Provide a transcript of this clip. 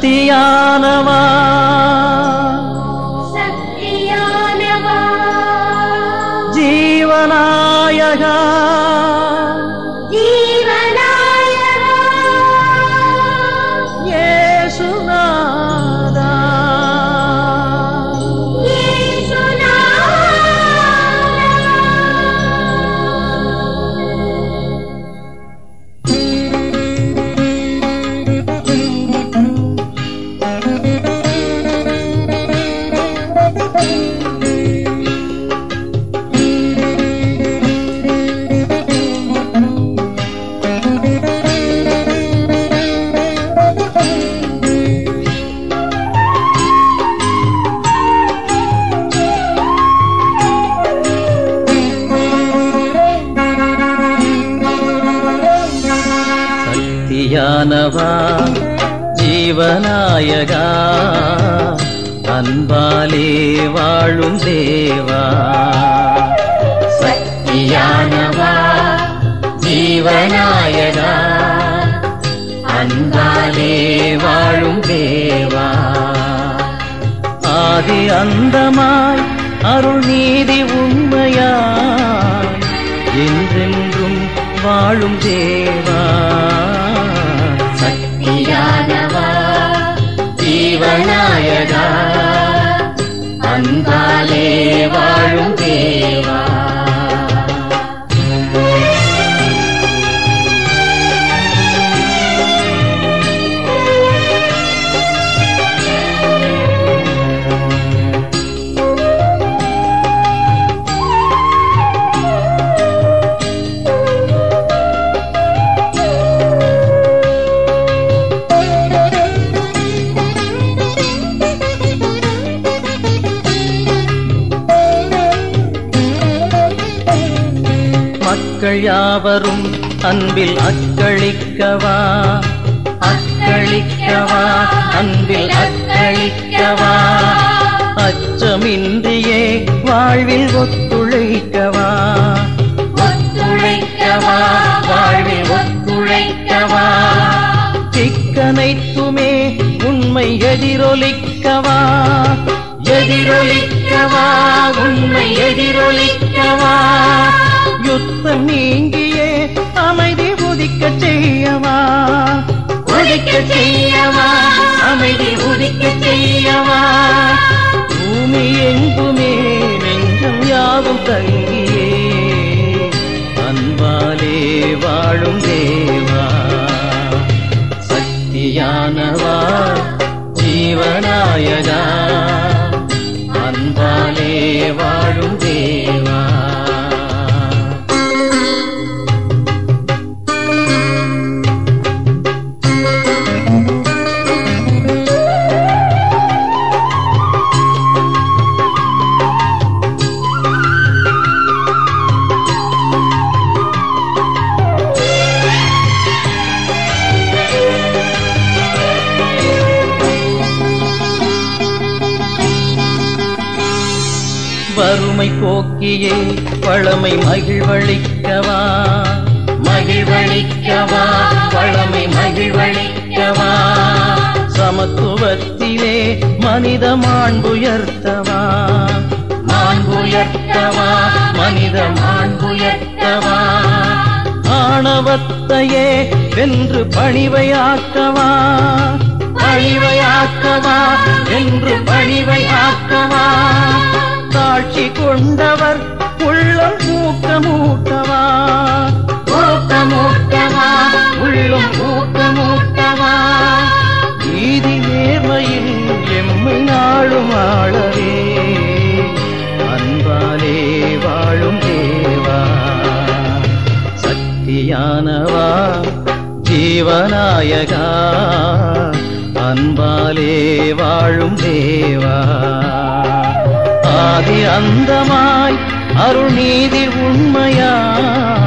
சக்தியானவா சக்தியானவா ஜீவநாயகா ஜீவநாயகா ஏசுநாதா சக்தியானவா ஜீவநாயகா அன்பாலே வாழும் தேவா சக்தியானவா ஜீவநாயகா அன்பாலே வாழும் தேவா ஆதி அந்தமாய் அருள் நீதி உண்மையாய் என்றென்றும் வாழும் தேவா சக்தியானவா ஜீவநாயகா அன்பாலே வாழும் தேவா மக்கள் யாவரும் அன்பில் அக்களிக்கவா அக்களிக்கவா அன்பில் அக்களிக்கவா அச்சமின்றியே வாழ்வில் ஒத்துழைக்கவா ஒத்துழைக்கவா வாழ்வில் ஒத்துழைக்கவா திக்கனைத்துமே உண்மை எதிரொலிக்கவா எதிரொலிக்கவா உண்மை எதிரொலிக்கவா யுத்தம் நீங்கியே அமைதி உதிக்க செய்யவா உதிக்க செய்யவா அமைதி உதிக்க செய்யவா பூமி எங்குமே நெஞ்சம் யாவும் தங்கியே அன்பாலே வாழும் தேவா சக்தியானவா ஜீவநாயகா அன்பாலே வாழும் தேவா வறுமை போக்கியே வளமை மகிழ்வளிக்கவா மகிழ்வளிக்கவா வளமை மகிழ்வளிக்கவா சமத்துவத்திலே மனித மாண்புயர்த்தவா மாண்புயர்த்தவா மனித மாண்புயர்த்தவா ஆணவத்தையே வென்று பணிவையாக்கவா பணிவையாக்கவா என்று பணிவையாக்கவா தாட்சி கொண்டவர் உள்ளம் ஊக்கமூட்டவா ஊக்கமூட்டவா உள்ளம் ஊக்கமூட்டவா நீதி நேர்மையில் எம்மை நாளும் ஆளவே அன்பாலே வாழும் தேவா சக்தியானவா ஜீவநாயகா அன்பாலே வாழும் தேவா ஆதி அந்தமாய் அருள் நீதி உண்மையா